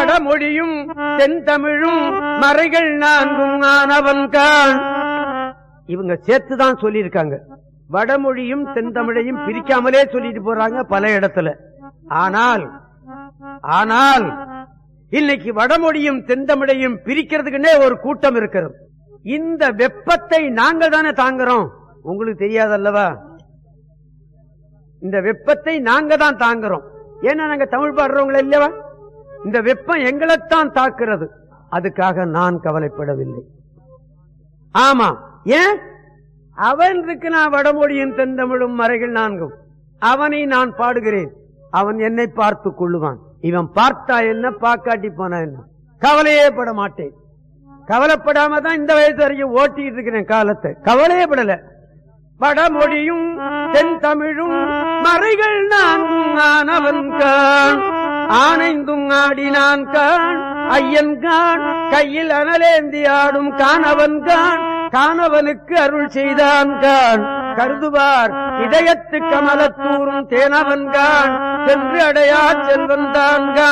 வடமொழியும் தென்தமிழும் மறைகள் நான்கும் ஆனவன் கான் இவங்க சேர்த்துதான் சொல்லியிருக்காங்க வடமொழியும் தென்தமிழையும் பிரிக்காமலே சொல்லிட்டு போறாங்க பல இடத்துல ஆனால் ஆனால் இன்னைக்கு வடமொழியும் தென்தமிழையும் பிரிக்கிறதுக்குன்னே ஒரு கூட்டம் இருக்கிறது இந்த வெப்பத்தை நாங்கள் தானே தாங்குறோம் உங்களுக்கு தெரியாதல்லவா இந்த வெப்பத்தை நாங்க தான் தாங்குறோம் ஏன்னா நாங்க தமிழ் பாடுறவங்கள இல்லவா இந்த வெப்பம் எங்களைத்தான் தாக்குறது அதுக்காக நான் கவலைப்படவில்லை ஆமா ஏன் அவன் இருக்கு நான் வடமொழியும் தென்தமிழும் மறைகள் நான்கும் அவனை நான் பாடுகிறேன் அவன் என்னை பார்த்துக் கொள்ளுவான் இவன் பார்த்தா என்ன பாக்காட்டி போனா என்ன கவலையே பட மாட்டேன் கவலைப்படாம தான் இந்த வயசு வரைக்கும் ஓட்டிட்டு இருக்கிறேன் காலத்தை கவலையே படல வடமொழியும் தென் தமிழும் மறைகள் நான்கும் ஆனவன் கான் ஆனைந்தும் ஆடினான் கான் ஐயன் கான் கையில் அனலேந்தி ஆடும் காணவன் கான் காணவனுக்கு அருள் செய்தான் கான் கருதுவார் இதயத்து கமலத்தூரும் தேனவன் கான் சென்று அடையா செல்வன் தான் கான்